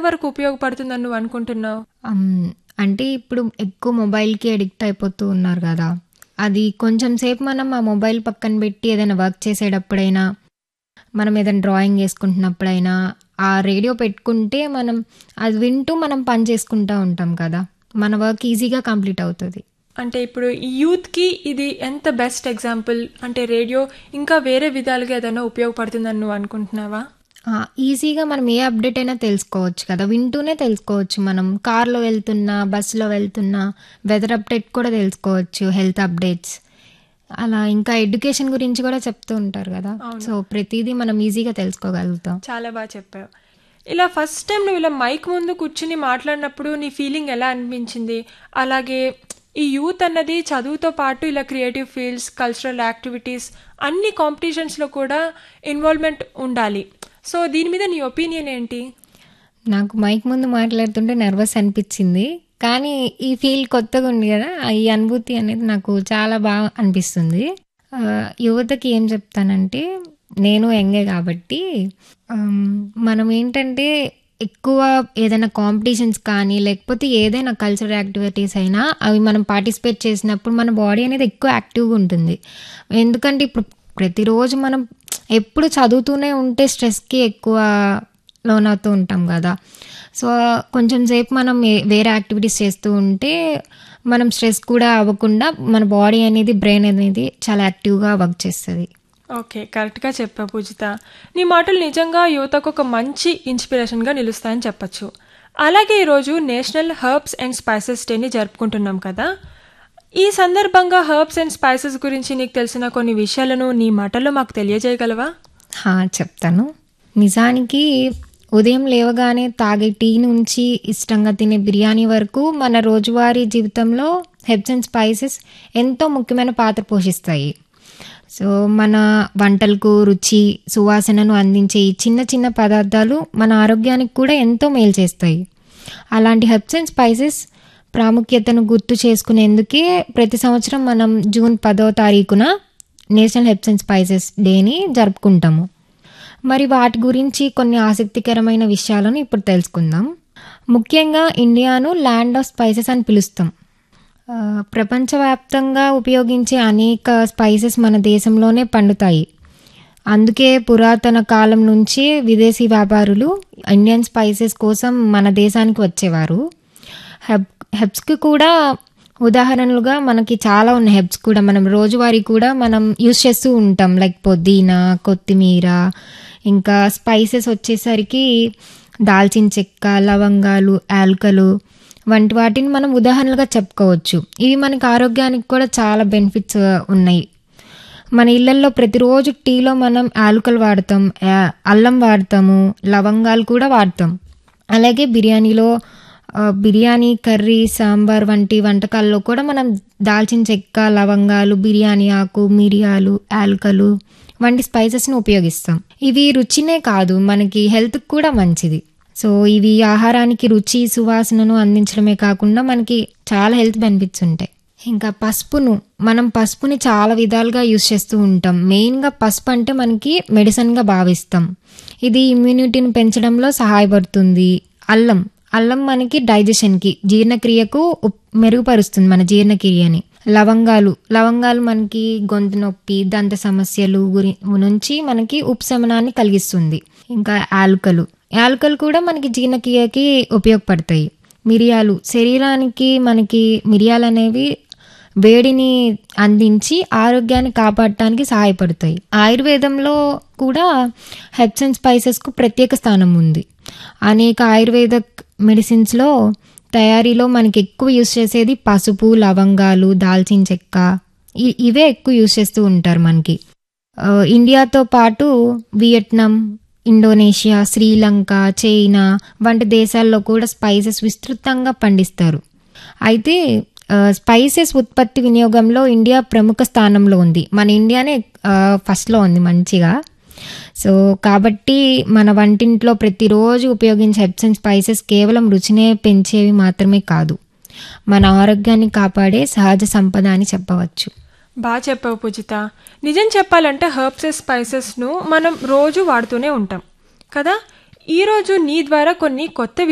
ఎంతవరకు ఉపయోగపడుతుందని నువ్వు అనుకుంటున్నావు అమ్, అంటే ఇప్పుడు ఎక్కువ మొబైల్కి అడిక్ట్ అయిపోతూ ఉన్నారు కదా అది కొంచెం సేపు మనం ఆ మొబైల్ పక్కన పెట్టి ఏదైనా వర్క్ చేసేటప్పుడైనా మనం ఏదైనా డ్రాయింగ్ వేసుకుంటున్నప్పుడైనా ఆ రేడియో పెట్టుకుంటే మనం అది వింటూ మనం పని చేసుకుంటూ ఉంటాం కదా మన వర్క్ ఈజీగా కంప్లీట్ అవుతుంది అంటే ఇప్పుడు ఈ యూత్కి ఇది ఎంత బెస్ట్ ఎగ్జాంపుల్ అంటే రేడియో ఇంకా వేరే విధాలుగా ఏదైనా ఉపయోగపడుతుందని నువ్వు అనుకుంటున్నావా ఆ, ఈజీగా మనం ఏ అప్డేట్ అయినా తెలుసుకోవచ్చు కదా వింటూనే తెలుసుకోవచ్చు మనం కార్లో వెళ్తున్నా బస్సులో వెళ్తున్నా వెదర్ అప్డేట్ కూడా తెలుసుకోవచ్చు హెల్త్ అప్డేట్స్ అలా ఇంకా ఎడ్యుకేషన్ గురించి కూడా చెప్తూ ఉంటారు కదా సో ప్రతిదీ మనం ఈజీగా తెలుసుకోగలుగుతాం చాలా బాగా చెప్పావు ఇలా ఫస్ట్ టైం నువ్వు ఇలా మైక్ ముందు కూర్చుని మాట్లాడినప్పుడు నీ ఫీలింగ్ ఎలా అనిపించింది అలాగే ఈ యూత్ అన్నది చదువుతో పాటు ఇలా క్రియేటివ్ ఫీల్డ్స్ కల్చరల్ యాక్టివిటీస్ అన్ని కాంపిటీషన్స్లో కూడా ఇన్వాల్వ్మెంట్ ఉండాలి సో దీని మీద నీ ఒపీనియన్ ఏంటి నాకు మైక్ ముందు మాట్లాడుతుంటే నర్వస్ అనిపించింది కానీ ఈ ఫీల్ కొత్తగా ఉంది కదా ఈ అనుభూతి అనేది నాకు చాలా బాగా అనిపిస్తుంది ఆ, యువతకి ఏం చెప్తానంటే నేను యంగే కాబట్టి ఆమ్, మనం ఏంటంటే ఎక్కువ ఏదైనా కాంపిటీషన్స్ కానీ లేకపోతే ఏదైనా కల్చరల్ యాక్టివిటీస్ అయినా అవి మనం పార్టిసిపేట్ చేసినప్పుడు మన బాడీ అనేది ఎక్కువ యాక్టివ్గా ఉంటుంది ఎందుకంటే ఇప్పుడు ప్రతిరోజు మనం ఎప్పుడు చదువుతూనే ఉంటే స్ట్రెస్కి ఎక్కువ లోనవుతూ ఉంటాం కదా సో కొంచెం సేపు మనం ఏ- వేరే యాక్టివిటీస్ చేస్తూ ఉంటే మనం స్ట్రెస్ కూడా అవ్వకుండా మన బాడీ అనేది బ్రెయిన్ అనేది చాలా యాక్టివ్గా వర్క్ చేస్తుంది ఓకే కరెక్ట్గా చెప్పావు పూజిత నీ మాటలు నిజంగా యువతకు ఒక మంచి ఇన్స్పిరేషన్గా నిలుస్తాయని చెప్పొచ్చు అలాగే ఈరోజు నేషనల్ హర్బ్స్ అండ్ స్పైసెస్ డేని జరుపుకుంటున్నాం కదా ఈ సందర్భంగా హర్బ్స్ అండ్ స్పైసెస్ గురించి నీకు తెలిసిన కొన్ని విషయాలను నీ మాటల్లో మాకు తెలియజేయగలవా హా, చెప్తాను నిజానికి ఉదయం లేవగానే తాగే టీ నుంచి ఇష్టంగా తినే బిర్యానీ వరకు మన రోజువారీ జీవితంలో హెర్బ్స్ అండ్ స్పైసెస్ ఎంతో ముఖ్యమైన పాత్ర పోషిస్తాయి సో మన వంటలకు రుచి సువాసనను అందించే ఈ చిన్న చిన్న పదార్థాలు మన ఆరోగ్యానికి కూడా ఎంతో మేలు చేస్తాయి అలాంటి హెర్బ్స్ అండ్ స్పైసెస్ ప్రాముఖ్యతను గుర్తు చేసుకునేందుకే ప్రతి సంవత్సరం మనం జూన్ పదో తారీఖున నేషనల్ హెర్బ్స్ అండ్ స్పైసెస్ డేని జరుపుకుంటాము మరి వాటి గురించి కొన్ని ఆసక్తికరమైన విషయాలను ఇప్పుడు తెలుసుకుందాం ముఖ్యంగా ఇండియాను ల్యాండ్ ఆఫ్ స్పైసెస్ అని పిలుస్తాం ఆ, ప్రపంచవ్యాప్తంగా ఉపయోగించే అనేక స్పైసెస్ మన దేశంలోనే పండుతాయి అందుకే పురాతన కాలం నుంచి విదేశీ వ్యాపారులు ఇండియన్ స్పైసెస్ కోసం మన దేశానికి వచ్చేవారు హెబ్ హెబ్స్కి కూడా ఉదాహరణలుగా మనకి చాలా ఉన్నాయి హెబ్స్ కూడా మనం రోజువారీ కూడా మనం యూస్ చేస్తూ ఉంటాం లైక్ పుదీనా కొత్తిమీర ఇంకా స్పైసెస్ వచ్చేసరికి దాల్చిన చెక్క లవంగాలు యాలకలు వంటి వాటిని మనం ఉదాహరణలుగా చెప్పుకోవచ్చు ఇవి మనకి ఆరోగ్యానికి కూడా చాలా బెనిఫిట్స్ ఉన్నాయి మన ఇళ్లల్లో ప్రతిరోజు టీలో మనం యాలకులు వాడతాం యా- అల్లం వాడతాము లవంగాలు కూడా వాడతాం అలాగే బిర్యానీలో ఆ, బిర్యానీ కర్రీ సాంబార్ వంటి వంటకాల్లో కూడా మనం దాల్చిన చెక్క లవంగాలు బిర్యానీ ఆకు మిరియాలు యాలకలు వంటి స్పైసెస్ని ఉపయోగిస్తాం ఇవి రుచినే కాదు మనకి హెల్త్కి కూడా మంచిది సో ఇవి ఆహారానికి రుచి సువాసనను అందించడమే కాకుండా మనకి చాలా హెల్త్ బెనిఫిట్స్ ఉంటాయి ఇంకా పసుపును మనం పసుపుని చాలా విధాలుగా యూస్ చేస్తూ ఉంటాం మెయిన్గా పసుపు అంటే మనకి మెడిసిన్గా భావిస్తాం ఇది ఇమ్యూనిటీని పెంచడంలో సహాయపడుతుంది అల్లం అల్లం మనకి డైజెషన్కి జీర్ణక్రియకు ఉప్- మెరుగుపరుస్తుంది మన జీర్ణక్రియని లవంగాలు లవంగాలు మనకి గొంతు నొప్పి దంత సమస్యలు గురి నుంచి మనకి ఉపశమనాన్ని కలిగిస్తుంది ఇంకా యాలకలు యాలకలు కూడా మనకి జీర్ణక్రియకి ఉపయోగపడతాయి మిరియాలు శరీరానికి మనకి మిరియాలు అనేవి వేడిని అందించి ఆరోగ్యాన్ని కాపాడటానికి సహాయపడతాయి ఆయుర్వేదంలో కూడా హెర్బ్స్ అండ్ స్పైసెస్కు ప్రత్యేక స్థానం ఉంది అనేక ఆయుర్వేద మెడిసిన్స్లో తయారీలో మనకి ఎక్కువ యూస్ చేసేది పసుపు లవంగాలు దాల్చిన చెక్క ఇ- ఇవే ఎక్కువ యూస్ చేస్తూ ఉంటారు మనకి ఆ, ఇండియాతో పాటు వియట్నాం ఇండోనేషియా శ్రీలంక చైనా వంటి దేశాల్లో కూడా స్పైసెస్ విస్తృతంగా పండిస్తారు అయితే ఆ, స్పైసెస్ ఉత్పత్తి వినియోగంలో ఇండియా ప్రముఖ స్థానంలో ఉంది మన ఇండియానే ఆ, ఫస్ట్లో ఉంది మంచిగా సో కాబట్టి మన వంటింట్లో ప్రతిరోజు ఉపయోగించే హెర్బ్స్ అండ్ స్పైసెస్ కేవలం రుచినే పెంచేవి మాత్రమే కాదు మన ఆరోగ్యాన్ని కాపాడే సహజ సంపద అని చెప్పవచ్చు బాగా చెప్పావు పూజిత నిజం చెప్పాలంటే హర్బ్స్ స్పైసెస్ను మనం రోజు వాడుతూనే ఉంటాం కదా ఈరోజు నీ ద్వారా కొన్ని కొత్త